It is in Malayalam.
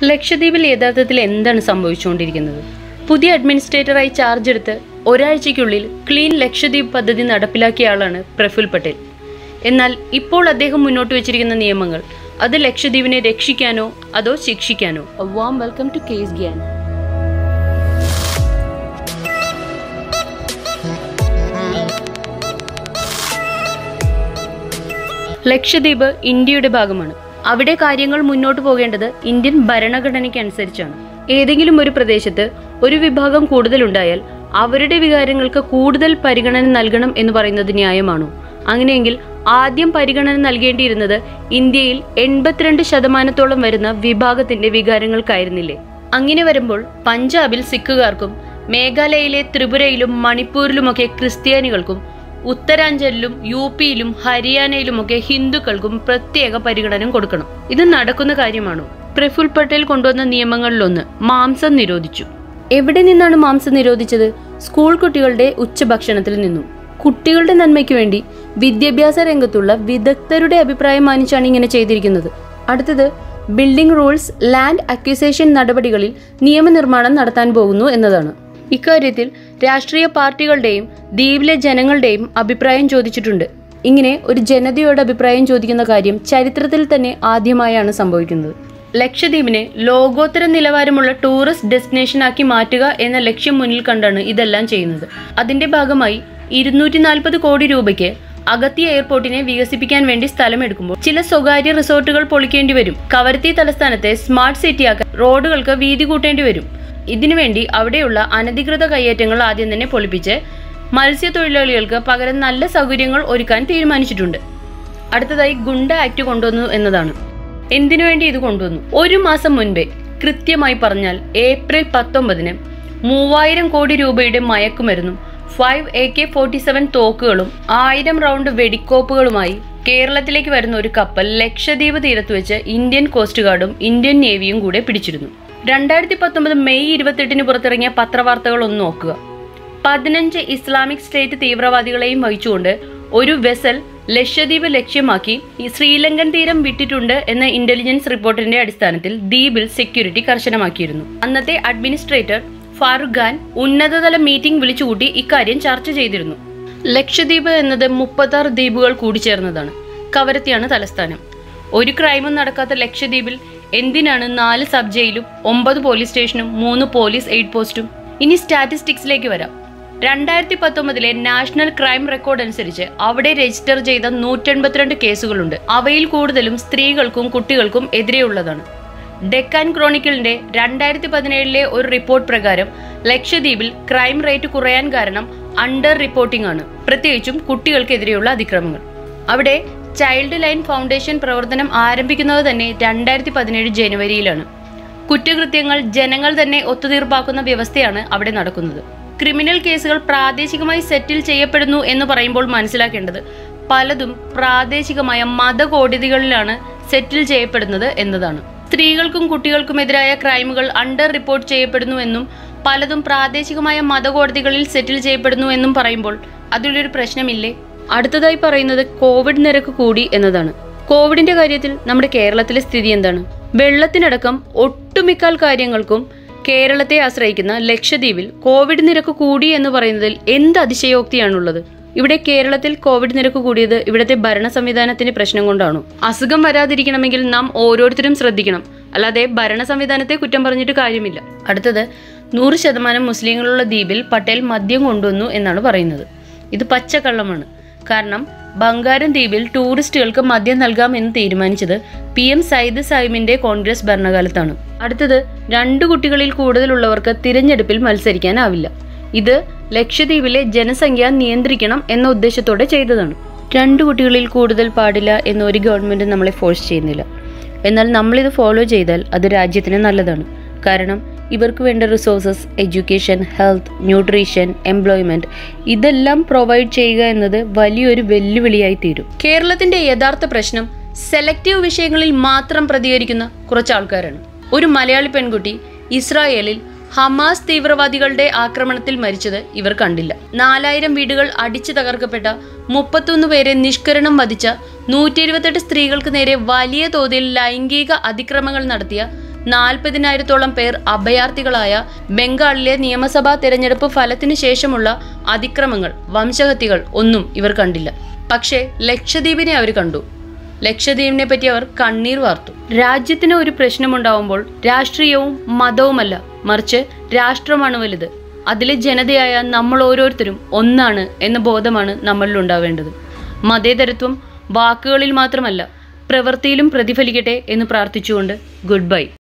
ലക്ഷദ്വീപിൽ യഥാർത്ഥത്തിൽ എന്താണ് സംഭവിച്ചുകൊണ്ടിരിക്കുന്നത് പുതിയ അഡ്മിനിസ്ട്രേറ്ററായി ചാർജ് എടുത്ത് ഒരാഴ്ചയ്ക്കുള്ളിൽ ക്ലീൻ ലക്ഷദ്വീപ് പദ്ധതി നടപ്പിലാക്കിയ ആളാണ് പ്രഫുൽ പട്ടേൽ എന്നാൽ ഇപ്പോൾ അദ്ദേഹം മുന്നോട്ട് വെച്ചിരിക്കുന്ന നിയമങ്ങൾ അത് ലക്ഷദ്വീപിനെ രക്ഷിക്കാനോ അതോ ശിക്ഷിക്കാനോ വാം welcome to case Gyan Lakshadweep ഇന്ത്യയുടെ ഭാഗമാണ് അവിടെ കാര്യങ്ങൾ മുന്നോട്ട് പോകേണ്ടത് ഇന്ത്യൻ ഭരണഘടനയ്ക്ക് അനുസരിച്ചാണ് ഏതെങ്കിലും ഒരു പ്രദേശത്ത് ഒരു വിഭാഗം കൂടുതലുണ്ടായാൽ അവരുടെ വികാരങ്ങൾക്ക് കൂടുതൽ പരിഗണന നൽകണം എന്ന് പറയുന്നത് ന്യായമാണോ അങ്ങനെയെങ്കിൽ ആദ്യം പരിഗണന നൽകേണ്ടിയിരുന്നത് ഇന്ത്യയിൽ എൺപത്തിരണ്ട് ശതമാനത്തോളം വരുന്ന വിഭാഗത്തിന്റെ വികാരങ്ങൾക്കായിരുന്നില്ലേ അങ്ങനെ വരുമ്പോൾ പഞ്ചാബിൽ സിഖുകാർക്കും മേഘാലയയിലെ ത്രിപുരയിലും മണിപ്പൂരിലുമൊക്കെ ക്രിസ്ത്യാനികൾക്കും ഉത്തരാഞ്ചലിലും യു പിയിലും ഹരിയാനയിലുമൊക്കെ ഹിന്ദുക്കൾക്കും പ്രത്യേക പരിഗണന കൊടുക്കണം ഇത് നടക്കുന്ന കാര്യമാണോ പ്രഫുൽ പട്ടേൽ കൊണ്ടുവന്ന നിയമങ്ങളിലൊന്ന് മാംസം നിരോധിച്ചു എവിടെ നിന്നാണ് മാംസം നിരോധിച്ചത് സ്കൂൾ കുട്ടികളുടെ ഉച്ചഭക്ഷണത്തിൽ നിന്നും കുട്ടികളുടെ നന്മയ്ക്ക് വേണ്ടി വിദ്യാഭ്യാസ രംഗത്തുള്ള വിദഗ്ധരുടെ അഭിപ്രായം മാനിച്ചാണ് ഇങ്ങനെ ചെയ്തിരിക്കുന്നത് അടുത്തത് ബിൽഡിംഗ് റൂൾസ് ലാൻഡ് അക്വിസേഷൻ നടപടികളിൽ നിയമനിർമ്മാണം നടത്താൻ പോകുന്നു എന്നതാണ് ഇക്കാര്യത്തിൽ രാഷ്ട്രീയ പാർട്ടികളുടെയും ദ്വീപിലെ ജനങ്ങളുടെയും അഭിപ്രായം ചോദിച്ചിട്ടുണ്ട് ഇങ്ങനെ ഒരു ജനതയോട് അഭിപ്രായം ചോദിക്കുന്ന കാര്യം ചരിത്രത്തിൽ തന്നെ ആദ്യമായാണ് സംഭവിക്കുന്നത് ലക്ഷദ്വീപിനെ ലോകോത്തര നിലവാരമുള്ള ടൂറിസ്റ്റ് ഡെസ്റ്റിനേഷനാക്കി മാറ്റുക എന്ന ലക്ഷ്യം മുന്നിൽ കണ്ടാണ് ഇതെല്ലാം ചെയ്യുന്നത് അതിന്റെ ഭാഗമായി ഇരുന്നൂറ്റി നാൽപ്പത് കോടി രൂപയ്ക്ക് അഗത്തി എയർപോർട്ടിനെ വികസിപ്പിക്കാൻ വേണ്ടി സ്ഥലമെടുക്കുമ്പോൾ ചില സ്വകാര്യ റിസോർട്ടുകൾ പൊളിക്കേണ്ടി വരും കവരത്തി തലസ്ഥാനത്തെ സ്മാർട്ട് സിറ്റിയാക്കാൻ റോഡുകൾക്ക് വീതി കൂട്ടേണ്ടി വരും ഇതിനുവേണ്ടി അവിടെയുള്ള അനധികൃത കയ്യേറ്റങ്ങൾ ആദ്യം തന്നെ പൊളിപ്പിച്ച് മത്സ്യത്തൊഴിലാളികൾക്ക് പകരം നല്ല സൗകര്യങ്ങൾ ഒരുക്കാൻ തീരുമാനിച്ചിട്ടുണ്ട് അടുത്തതായി ഗുണ്ട ആക്ട് കൊണ്ടുവന്നു എന്നതാണ് എന്തിനു വേണ്ടി ഇത് കൊണ്ടുവന്നു ഒരു മാസം മുൻപേ കൃത്യമായി പറഞ്ഞാൽ ഏപ്രിൽ പത്തൊമ്പതിന് മൂവായിരം കോടി രൂപയുടെ മയക്കുമരുന്നും five A K forty seven തോക്കുകളും ആയിരം റൗണ്ട് വെടിക്കോപ്പുകളുമായി കേരളത്തിലേക്ക് വരുന്ന ഒരു കപ്പൽ ലക്ഷദ്വീപ് തീരത്ത് വെച്ച് ഇന്ത്യൻ കോസ്റ്റ് ഗാർഡും ഇന്ത്യൻ നേവിയും കൂടെ പിടിച്ചിരുന്നു രണ്ടായിരത്തി പത്തൊമ്പത് മെയ് ഇരുപത്തെട്ടിന് പുറത്തിറങ്ങിയ പത്രവാർത്തകൾ ഒന്ന് നോക്കുക പതിനഞ്ച് ഇസ്ലാമിക് സ്റ്റേറ്റ് തീവ്രവാദികളെയും വഹിച്ചുകൊണ്ട് ഒരു വെസൽ ലക്ഷദ്വീപ് ലക്ഷ്യമാക്കി ഈ ശ്രീലങ്കൻ തീരം വിട്ടിട്ടുണ്ട് എന്ന ഇന്റലിജൻസ് റിപ്പോർട്ടിന്റെ അടിസ്ഥാനത്തിൽ ദ്വീപിൽ സെക്യൂരിറ്റി കർശനമാക്കിയിരുന്നു അന്നത്തെ അഡ്മിനിസ്ട്രേറ്റർ ഫാറൂഖ് ഖാൻ ഉന്നതതല മീറ്റിംഗ് വിളിച്ചുകൂട്ടി ഇക്കാര്യം ചർച്ച ചെയ്തിരുന്നു ലക്ഷദ്വീപ് എന്നത് മുപ്പത്താറ് ദ്വീപുകൾ കൂടിച്ചേർന്നതാണ് കവരത്തിയാണ് തലസ്ഥാനം ഒരു ക്രൈമും നടക്കാത്ത ലക്ഷദ്വീപിൽ എന്തിനാണ് നാല് സബ് ജയിലും ഒമ്പത് പോലീസ് സ്റ്റേഷനും മൂന്ന് പോലീസ് എയ്ഡ് പോസ്റ്റും ഇനി സ്റ്റാറ്റിസ്റ്റിക്സിലേക്ക് വരാം രണ്ടായിരത്തി പത്തൊമ്പതിലെ നാഷണൽ ക്രൈം റെക്കോർഡ് അനുസരിച്ച് അവിടെ രജിസ്റ്റർ ചെയ്ത നൂറ്റെൺപത്തിരണ്ട് കേസുകളുണ്ട് അവയിൽ കൂടുതലും സ്ത്രീകൾക്കും കുട്ടികൾക്കും എതിരെയുള്ളതാണ് ഡെക്കാൻ ക്രോണിക്കിളിന്റെ രണ്ടായിരത്തി പതിനേഴിലെ ഒരു റിപ്പോർട്ട് പ്രകാരം ലക്ഷദ്വീപിൽ ക്രൈം റേറ്റ് കുറയാൻ കാരണം അണ്ടർ റിപ്പോർട്ടിംഗ് ആണ് പ്രത്യേകിച്ചും കുട്ടികൾക്കെതിരെയുള്ള അതിക്രമങ്ങൾ അവിടെ ചൈൽഡ് ലൈൻ ഫൗണ്ടേഷൻ പ്രവർത്തനം ആരംഭിക്കുന്നത് തന്നെ രണ്ടായിരത്തി പതിനേഴ് ജനുവരിയിലാണ് കുറ്റകൃത്യങ്ങൾ ജനങ്ങൾ തന്നെ ഒത്തുതീർപ്പാക്കുന്ന വ്യവസ്ഥയാണ് അവിടെ നടക്കുന്നത് ക്രിമിനൽ കേസുകൾ പ്രാദേശികമായി സെറ്റിൽ ചെയ്യപ്പെടുന്നു എന്ന് പറയുമ്പോൾ മനസ്സിലാക്കേണ്ടത് പലതും പ്രാദേശികമായ മതകോടതികളിലാണ് സെറ്റിൽ ചെയ്യപ്പെടുന്നത് എന്നതാണ് സ്ത്രീകൾക്കും കുട്ടികൾക്കുമെതിരായ ക്രൈമുകൾ അണ്ടർ റിപ്പോർട്ട് ചെയ്യപ്പെടുന്നു എന്നും പലതും പ്രാദേശികമായ മതകോടതികളിൽ സെറ്റിൽ ചെയ്യപ്പെടുന്നു എന്നും പറയുമ്പോൾ അതിലൊരു പ്രശ്നമില്ലേ അടുത്തതായി പറയുന്നത് കോവിഡ് നിരക്ക് കൂടി എന്നതാണ് കോവിഡിന്റെ കാര്യത്തിൽ നമ്മുടെ കേരളത്തിലെ സ്ഥിതി എന്താണ് വെള്ളത്തിനടക്കം ഒട്ടുമിക്കാൽ കാര്യങ്ങൾക്കും കേരളത്തെ ആശ്രയിക്കുന്ന ലക്ഷദ്വീപിൽ കോവിഡ് നിരക്ക് കൂടി എന്ന് പറയുന്നതിൽ എന്ത് അതിശയോക്തിയാണുള്ളത് ഇവിടെ കേരളത്തിൽ കോവിഡ് നിരക്ക് കൂടിയത് ഇവിടുത്തെ ഭരണ സംവിധാനത്തിന്റെ പ്രശ്നം കൊണ്ടാണോ അസുഖം വരാതിരിക്കണമെങ്കിൽ നാം ഓരോരുത്തരും ശ്രദ്ധിക്കണം അല്ലാതെ ഭരണ സംവിധാനത്തെ കുറ്റം പറഞ്ഞിട്ട് കാര്യമില്ല അടുത്തത് നൂറ് ശതമാനം മുസ്ലിങ്ങളുള്ള ദ്വീപിൽ പട്ടേൽ മദ്യം കൊണ്ടുവന്നു എന്നാണ് പറയുന്നത് ഇത് പച്ചക്കള്ളമാണ് കാരണം ബംഗാരം ദ്വീപിൽ ടൂറിസ്റ്റുകൾക്ക് മദ്യം നൽകാമെന്ന് തീരുമാനിച്ചത് പി എം സയ്യിദ് സാഹിബിന്റെ കോൺഗ്രസ് ഭരണകാലത്താണ് അടുത്തത് രണ്ടു കുട്ടികളിൽ കൂടുതലുള്ളവർക്ക് തിരഞ്ഞെടുപ്പിൽ മത്സരിക്കാനാവില്ല ഇത് ലക്ഷദ്വീപിലെ ജനസംഖ്യ നിയന്ത്രിക്കണം എന്ന ഉദ്ദേശത്തോടെ ചെയ്തതാണ് രണ്ടു കുട്ടികളിൽ കൂടുതൽ പാടില്ല എന്ന് ഒരു ഗവൺമെന്റ് നമ്മളെ ഫോഴ്സ് ചെയ്യുന്നില്ല എന്നാൽ നമ്മളിത് ഫോളോ ചെയ്താൽ അത് രാജ്യത്തിന് നല്ലതാണ് കാരണം ഇവർക്ക് വേണ്ട resources education health nutrition employment ഇതെല്ലാം പ്രൊവൈഡ് ചെയ്യുക എന്നത് വലിയൊരു വെല്ലുവിളിയായി തീരും കേരളത്തിന്റെ യഥാർത്ഥ പ്രശ്നം സെലക്റ്റീവ് വിഷയങ്ങളിൽ മാത്രം പ്രതികരിക്കുന്ന കുറച്ച് ആൾക്കാരാണ് ഒരു മലയാളി പെൺകുട്ടി ഇസ്രായേലിൽ ഹമാസ് തീവ്രവാദികളുടെ ആക്രമണത്തിൽ മരിച്ചത് ഇവർ കണ്ടില്ല നാലായിരം വീടുകൾ അടിച്ചു തകർക്കപ്പെട്ട മുപ്പത്തൊന്ന് പേരെ നിഷ്കരണം വധിച്ച നൂറ്റി ഇരുപത്തെട്ട് സ്ത്രീകൾക്ക് നേരെ വലിയ തോതിൽ ലൈംഗിക അതിക്രമങ്ങൾ നടത്തിയ നാൽപ്പതിനായിരത്തോളം പേർ അഭയാർത്ഥികളായ ബംഗാളിലെ നിയമസഭാ തെരഞ്ഞെടുപ്പ് ഫലത്തിന് ശേഷമുള്ള അതിക്രമങ്ങൾ വംശഹത്യകൾ ഒന്നും ഇവർ കണ്ടില്ല പക്ഷേ ലക്ഷദ്വീപിനെ അവർ കണ്ടു ലക്ഷദ്വീപിനെ പറ്റി അവർ കണ്ണീർ വാർത്തു രാജ്യത്തിന് ഒരു പ്രശ്നമുണ്ടാവുമ്പോൾ രാഷ്ട്രീയവും മതവുമല്ല മറിച്ച് രാഷ്ട്രമാണ് വലുത് അതിലെ ജനതയായ നമ്മൾ ഓരോരുത്തരും ഒന്നാണ് എന്ന ബോധമാണ് നമ്മളിൽ ഉണ്ടാവേണ്ടത് മതേതരത്വം വാക്കുകളിൽ മാത്രമല്ല പ്രവൃത്തിയിലും പ്രതിഫലിക്കട്ടെ എന്ന് പ്രാർത്ഥിച്ചുകൊണ്ട് ഗുഡ് ബൈ